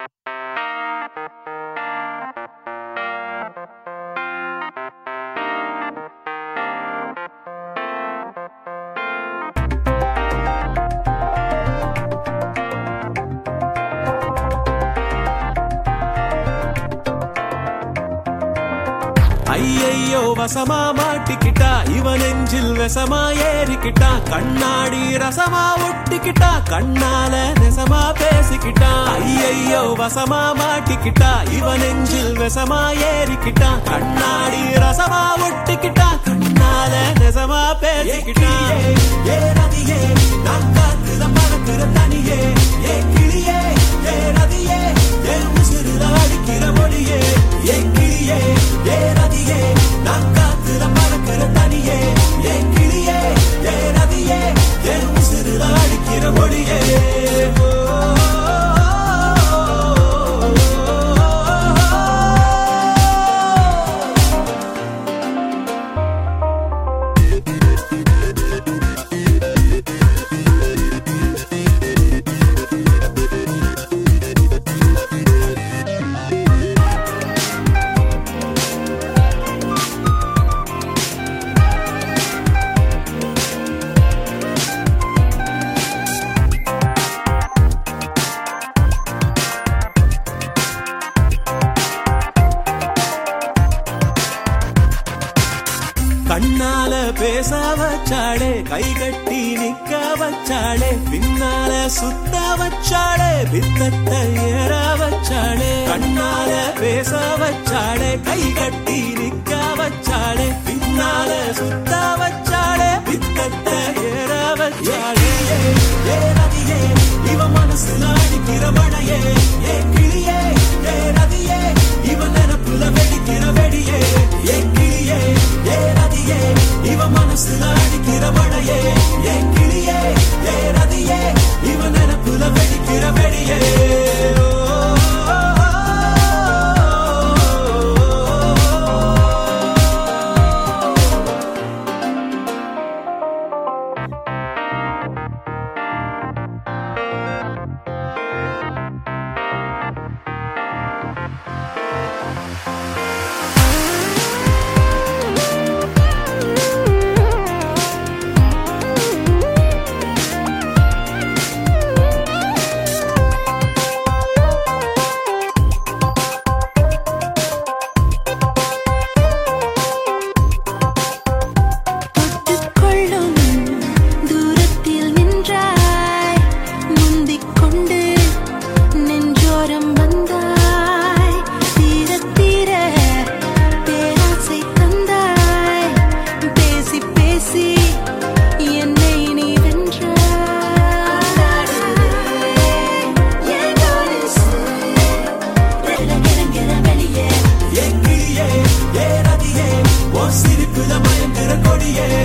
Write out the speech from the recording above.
ஐயையோ வசமா மாட்டிக்கிட்டா இவன் நெஞ்சில் விஷமா ஏறிக்கிட்டா கண்ணாடி ரசமா ஒட்டிக்கிட்டா கண்ணால நெசமா பேசிக்கிட்டா ஐயையோ வசமா மாட்டிக்கிட்டா இவன் நெஞ்சில் விஷமா ஏறிக்கிட்டா கண்ணாடி ரசமா ஒட்டிக்கிட்டா கண்ணால நெசமா பேசிக்கிட்டா ஏ ரதியே நான் காத்துல பறக்கிற தனியே ஏ கிளியே ஏ ரதியே ஏ உசிறுல அடிக்கிற மொழியே ஏ கிளியே ஏ ரதியே நான் காத்துல பறக்கிற தனியே ஏ கிளியே ஏ ரதியே ஏ உசிறுல அடிக்கிற மொழியே ஓ, கண்ணால பேச வச்சாளே கை கட்டி நிக்க வச்சாளே பின்னால சுத்த வச்சாளே பித்தத்தை ஏற வச்சாளே கண்ணால பேச வச்சாளே கை கட்டி நிக்க வச்சாளே பின்னால சுத்த வச்சாளே பித்தத்தை ஏற வச்சாளே ஏ ரதியே இவ மனசுல அடிக்கிற மழையே ஏ கிளியே ஏ ரதியே இவ நினப்புல வெடிக்கிற வெடியே ஏ கிளியே ஏ ரதியே இவ மனசுல அடிக்கிற மழையே ஏ கிளியே ஏ ரதியே இவ நினப்புல வெடிக்கிற வெடியே ஓ, தொட்டுக்கொள்ளும் தூரத்தில் நின்றாய் முந்திக் கொண்டு நெஞ்சோரம் வந்தாய் தீர தீர பேராசை தந்தாய் பேசி பேசி என்னை நீ வென்றாய் ஏ கிளியே ஏ ரதியே ஓ சிரிப்புல மயங்குற கொடியே